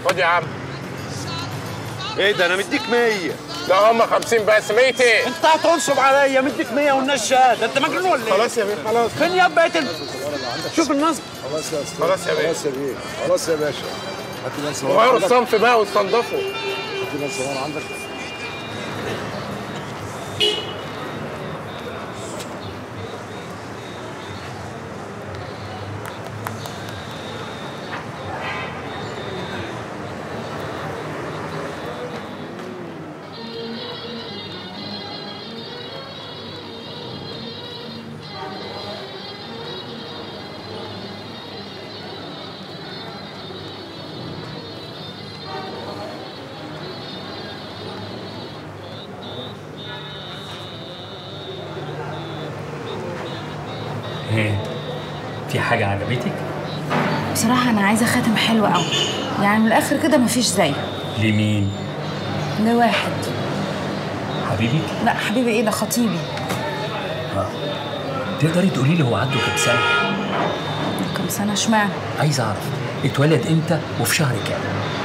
خد يا عم ايه ده انا مديك 100 لا هم 50 بس 100 ايه انت هتنصب عليا مديك 100 والناس شهاده انت مجنون ولا ايه؟ خلاص يا بيه خلاص فين يا بقيت ال- شوف النصب خلاص يا استاذ خلاص يا بيه. خلاص يا بيه خلاص يا باشا هات لي ناس غيروا عندك الصنف بقى واستنضفوا هات لي ناس عندك ايه في حاجة عجبتك؟ بصراحة أنا عايزة خاتم حلو قوي يعني من الآخر كده مفيش زيه لمين؟ لواحد حبيبك؟ لا حبيبي إيه ده خطيبي تقدري تقولي لي هو عنده كام سنة؟ كم سنة اشمعنى عايز أعرف اتولد إمتى وفي شهر كام؟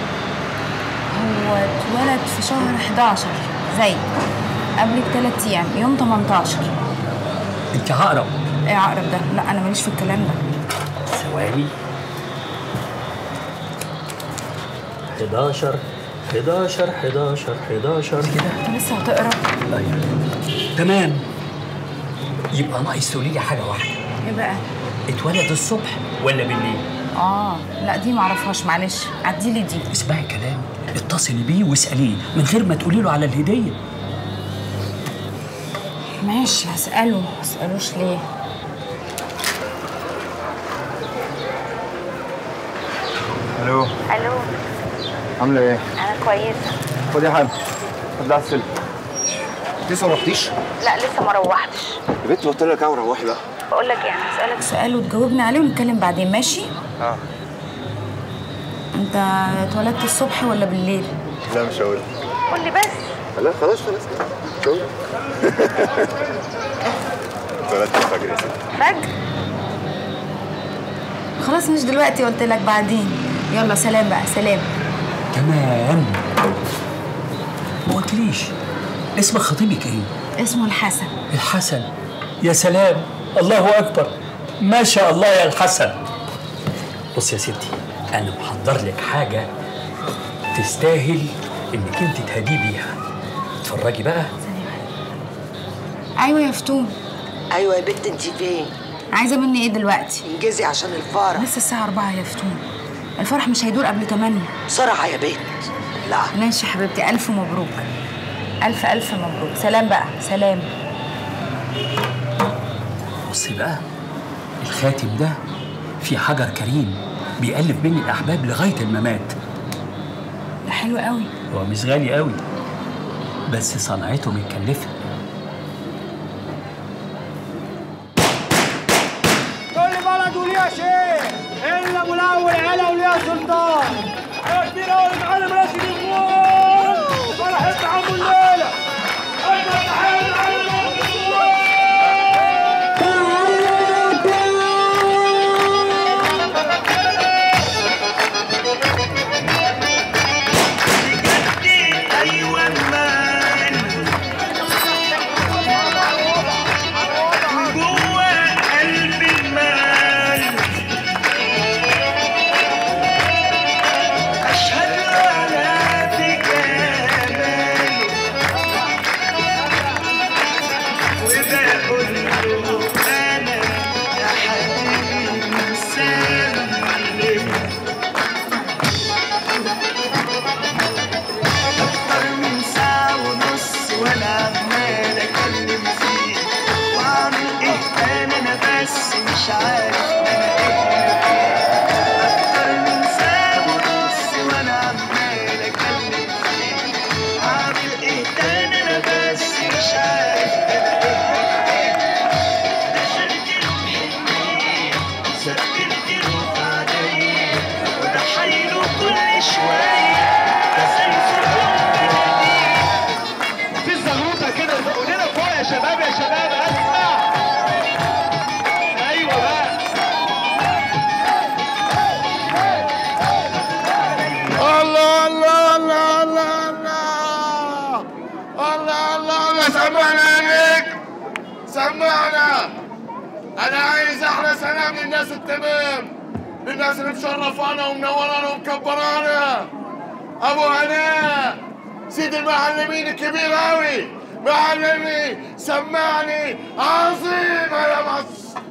هو اتولد في شهر 11 زي قبل بثلاث أيام يوم 18 أنت عقرب إيه عقرب ده؟ لا أنا ماليش في الكلام ده ثواني 11 11 11 11 كده أنت لسه هتقرا أيوة. تمام يبقى ناقص تقولي لي حاجة واحدة إيه بقى؟ اتولد الصبح ولا بالليل؟ آه لا دي معرفهاش معلش عديلي دي اسمعي كلام اتصلي بيه واسأليه من غير ما تقولي له على الهدية ماشي هسأله ما اسألوش ليه الو الو عامله ايه؟ انا كويسه خد يا حبيبي خد لها السلم لسه ما رحتيش؟ لا لسه ما روحتش يا بنت قلت لك اوعى روحي بقى بقول لك ايه انا هسالك سأله وتجاوبني عليه ونتكلم بعدين ماشي؟ اه أنت اتولدت الصبح ولا بالليل؟ لا مش هقول قول لي بس لا خلاص خلاص مش هقول اتولدت الفجر يا ستي فجر خلاص مش دلوقتي قلت لك بعدين يلا سلام بقى سلام كمان ما قلتليش اسم خطيبك ايه؟ اسمه الحسن الحسن يا سلام الله اكبر ما شاء الله يا الحسن بص يا ستي انا محضر لك حاجه تستاهل انك انت تهدي بيها اتفرجي بقى ايوه يا فتون ايوه يا بنت انت فين عايزه مني ايه دلوقتي انجزي عشان الفرح لسه الساعه 4 يا فتون الفرح مش هيدور قبل 8 بسرعه يا بنت لا ماشي يا حبيبتي الف مبروك الف الف مبروك سلام بقى سلام بصي بقى الخاتم ده في حجر كريم بيألف بين الأحباب لغاية الممات ده حلو قوي هو مش غالي قوي بس صنعته متكلفة كل بلد وليها شيء الا ابو الاول علا وليها سلطان يا كبير قوي المعلم راشد الغول فرحة عم الليله اكبر تحيه للمعلم راشد ايوه مان انا عايز احلى سلام للناس التمام للناس اللي مشرفانا ومنورانا ومكبرانا ابو هناء سيد المعلمين الكبير قوي معلمي سمعني عظيم يا مصر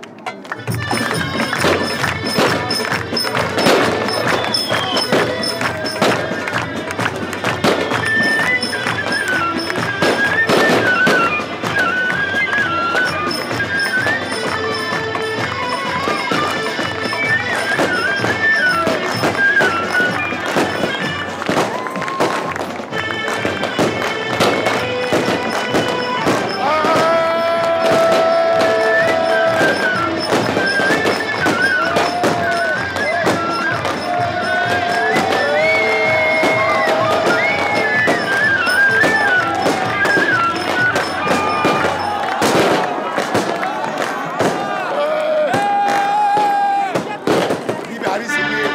حبيبي عريس الليل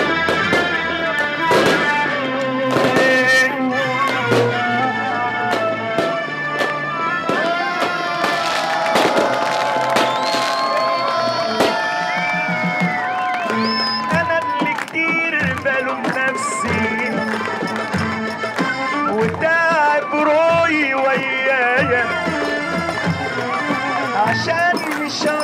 انا اللي كتير بلوم نفسي وتعب روحي ويايا عشان مش